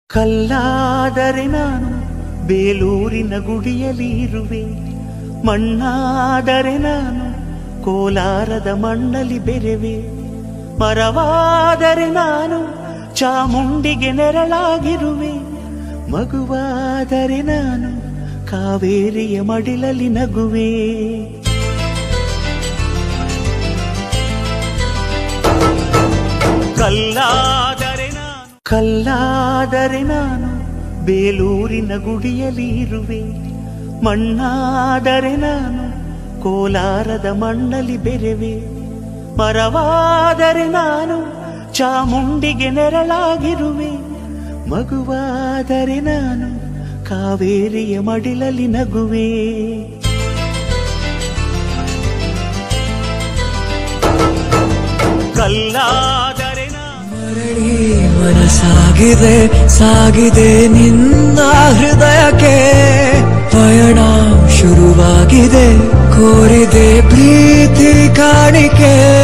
ಕಲ್ಲಾದರೆ ನಾನು ಬೇಲೂರಿನ ಗುಡಿಯಲ್ಲಿ ಇರುವೆ ಮಣ್ಣಾದರೆ ನಾನು ಕೋಲಾರದ ಮಣ್ಣಲ್ಲಿ ಬೆರೆವೆ ಮರವಾದರೆ ನಾನು ಚಾಮುಂಡಿಗೆ ನೆರಳಾಗಿರುವೆ ಮಗುವಾದರೆ ನಾನು ಕಾವೇರಿಯ ಮಡಿಲಲ್ಲಿ ನಗುವೆ ಕಲ್ಲಾದರೆ ನಾನು ಕಲ್ಲಾದರೆ ನಾನು ಬೇಲೂರಿನ ಗುಡಿಯಲ್ಲಿ ಇರುವೆ ಮಣ್ಣಾದರೆ ನಾನು ಕೋಲಾರದ ಮಣ್ಣಲ್ಲಿ ಬೆರೆವೆ ಮರವಾದರೆ ನಾನು ಚಾಮುಂಡಿಗೆ ನೆರಳಾಗಿರುವೆ ಮಗುವಾದರೆ ನಾನು ಕಾವೇರಿಯ ಮಡಿಲಲ್ಲಿ ನಗುವೆ ಕಲ್ಲಾದರೆ ನಾನು ಮರಳಿ ಮನಸಾಗಿದೆ ಸಾಗಿದೆ ನಿನ್ನ ಹೃದಯಕ್ಕೆ ಪಯಣ ಶುರುವಾಗಿದೆ ಕೋರಿದೆ ಪ್ರೀತಿ ಕಾಣಿಕೆ